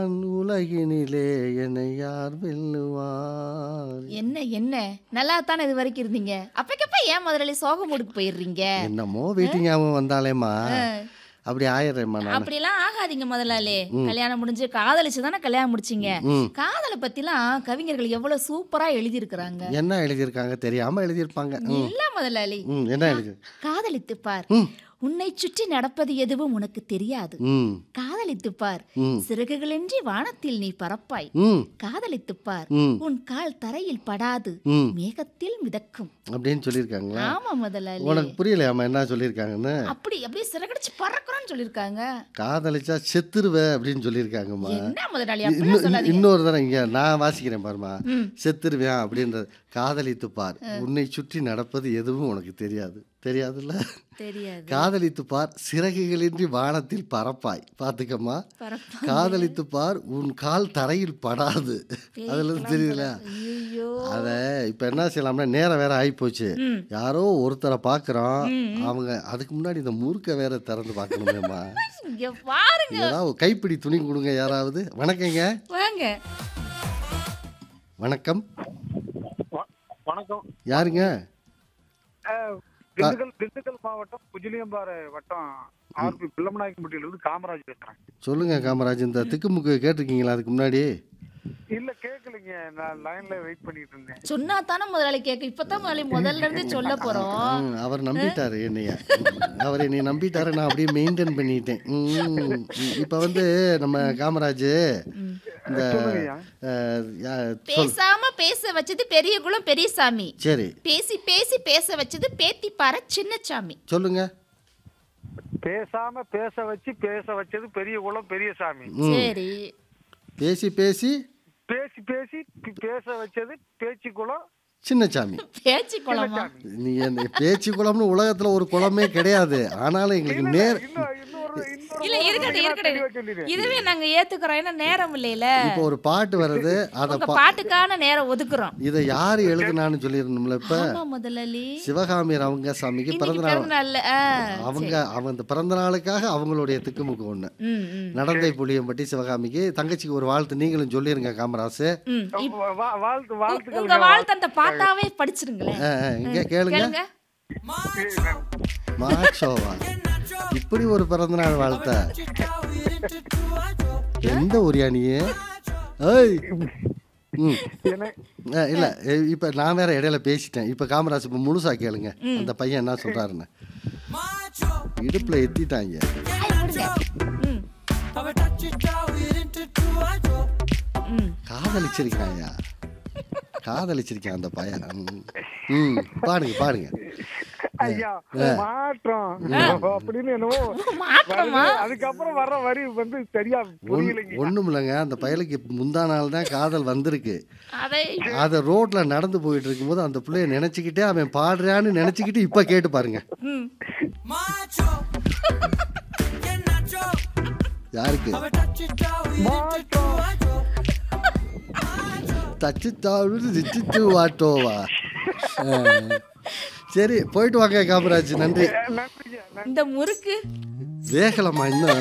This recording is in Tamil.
உலகினிலே என்னை யார் வெல்லுவார் என்ன என்ன நல்லா தானே இது வரைக்கும் இருந்தீங்க அப்பக்கப்ப ஏன் முதலாளி சோக மூடுக்கு போயிடுறீங்க என்னமோ வீட்டு ஞாபகம் வந்தாலேம்மா அப்படி ஆயிடுறேம்மா நான் அப்படிலாம் ஆகாதீங்க முதலாளி கல்யாணம் முடிஞ்சு காதலிச்சு தானே கல்யாணம் முடிச்சீங்க ம் காதலை பத்திலாம் கவிஞர்கள் எவ்வளவு சூப்பரா எழுதியிருக்கிறாங்க என்ன எழுதியிருக்காங்க தெரியாம எழுதியிருப்பாங்க ம் இல்ல முதலாளி ம் என்ன எழுதி காதலித்து பார் ம் உன்னை சுற்றி நடப்பது எதுவும் உனக்கு தெரியாது ம் காதலித்து பார் ம் சிறகுகளின்றி வானத்தில் நீ பறப்பாய் ம் காதலித்து பார் ம் உன் கால் தரையில் படாது ம் மேகத்தில் மிதக்கும் அப்படின்னு சொல்லியிருக்காங்களா ஆமா முதலாளி உனக்கு புரியலையாம்மா என்ன சொல்லியிருக்காங்கன்னு அப்படி அப்படியே சிறகடிச்சு பறக்குறோம்னு சொல்லிருக்காங்க காதலிச்சா செத்துருவ அப்படின்னு சொல்லியிருக்காங்கம்மா என்ன முதலாளி இன்னும் அப்படிலாம் சொல்லாதீங்க இன்னொரு தடவை இங்க நான் வாசிக்கிறேன் பாருமா ம். செத்துருவேன் அப்படின்றது காதலித்து பார் உன்னை சுற்றி நடப்பது எதுவும் உனக்கு தெரியாது தெரியாதுல்ல தெரியாது காதலித்து பார் சிறகுகளின்றி வானத்தில் பறப்பாய் பார்த்துக்கம்மா பறப்பா காதலித்து பார் உன் கால் தரையில் படாது அதுல இருந்து தெரியல ஐயோ அத இப்ப என்ன செய்யலாம்னா நேரம் வேற ஆயிப்போச்சு ம். யாரோ ஒருத்தரை பாக்குறோம் அவங்க அதுக்கு முன்னாடி இந்த முறுக்க வேற திறந்து பார்க்கணுமேம்மா இங்க பாருங்க ஏதாவது ஒரு கைப்பிடி துணி கொடுங்க யாராவது வணக்கங்க வாங்க வணக்கம் வ- வணக்கம் யாருங்க அஹ், திண்டுக்கல் திண்டுக்கல் மாவட்டம் குஜிலியம்பாறை வட்டம் ஆர்பி பிள்ளமநாயக்கம்பட்டியிலிருந்து காமராஜ் பேசுறேன் சொல்லுங்க காமராஜ் இந்த திக்குமுக்கு கேட்டிருக்கீங்களா அதுக்கு முன்னாடி இல்ல கேட்கலைங்க நான் லைன்ல வெயிட் பண்ணிட்டு இருந்தேன் சொன்னா தானே முதலாளி கேட்க இப்பதான் முதலாளி முதல்ல இருந்து சொல்ல போறோம் ம், அவர் நம்பிட்டாரு என்னைய அவர் என்னைய நம்பிட்டாரு நான் அப்படியே மெயின்டைன் பண்ணிட்டேன் ம், இப்ப வந்து நம்ம காமராஜ் இந்த சொல்லுங்கய்யா அஹ், யா- சொல் பேசாம பேச வச்சது பெரிய குளம் பெரியசாமி சரி பேசி பேசி பேச வச்சது பேத்தி பாற சின்னசாமி சொல்லுங்க பேசாம பேச வச்சு பேச வச்சது பெரிய குளம் பெரியசாமி ம். சரி பேசி பேசி பேசி பேசி பி- பேச வச்சது பேச்சு குளம் சின்னசாமி பேச்சு குளமா நீ அந்த பேச்சு குளம்னு உலகத்துல ஒரு குளமே கிடையாது ஆனாலும் எங்களுக்கு நேர் இன்னும் இன்னொரு இன்னொரு இல்ல இருக்கட்டும் தெளிவா இருக்கட்டும் சொல்லிடுறேன். இதுவே நாங்க ஏத்துக்கிறோம் ஏன்னா நேரம் இல்லையில இப்போ ஒரு பாட்டு வருது அதை உங்க பா பாட்டுக்கான நேரம் ஒதுக்குறோம் இதை யார் எழுதுனான்னு சொல்லிடணும்ல இப்ப ஆமா முதலாளி சிவகாமி ரங்கசாமிக்கு இன்னைக்கு பிறந்த நாள் பிறந்த நாள்ல ஆ, அவங்க அவங்க இந்த பிறந்த நாளுக்காக அவங்களுடைய திக்குமுக்கு ஒண்ணு ம், ம், நடந்தை புளியம்பட்டி சிவகாமிக்கு தங்கச்சிக்கு ஒரு வாழ்த்து நீங்களும் சொல்லிருங்க காமராசு ம். இப்- வா- வா- வாழ்த்து உங்க வாழ்த்துக்கள் வாழ்த்து அந்த பாட்டாவே படிச்சிருங்களேன் அஹ், அஹ், இங்க கேளுங்க கேளுங்க மாச்சோவா இப்படி ஒரு பிறந்த நாள் வாழ்த்த எந்த ஊரியா நீ ஏய் ம் என்ன அஹ், இல்ல அஹ், இப்ப நான் வேற இடையில பேசிட்டேன் இப்ப காமராஜ் இப்ப முழுசா கேளுங்க அந்த பையன் என்ன சொல்றாருன்னு இடுப்புல எத்திட்டாங்க ஆய், விடுங்க. ம். ம். காதலிச்சிருக்காயா காதலிச்சிருக்கான் அந்த பையன் ம். ம் பாடுங்க பாடுங்க ஐயா மாற்றம் அப்படின்னு என்னவோ மாற்றமா வருது. அதுக்கப்புறம் வர்ற வரி வந்து சரியா புரியலைங்க ஒன்றும் இல்லைங்க அந்த பயலுக்கு முந்தா நாள் தான் காதல் வந்திருக்கு அதை அதை ரோட்ல நடந்து போயிட்டு இருக்கும்போது அந்த பிள்ளைய நினைச்சுக்கிட்டே அவன் பாடுறான்னு நினைச்சுக்கிட்டு இப்ப கேட்டு பாருங்க ம். யாருக்கு மாற்றம் தச்சு தாழ்வு திச்சு வாட்டோவா ஆ. சரி போயிட்டு வாங்க காமராஜ் நன்றி நன்றிங்க இந்த முறுக்கு வேகலம்மா இன்னும்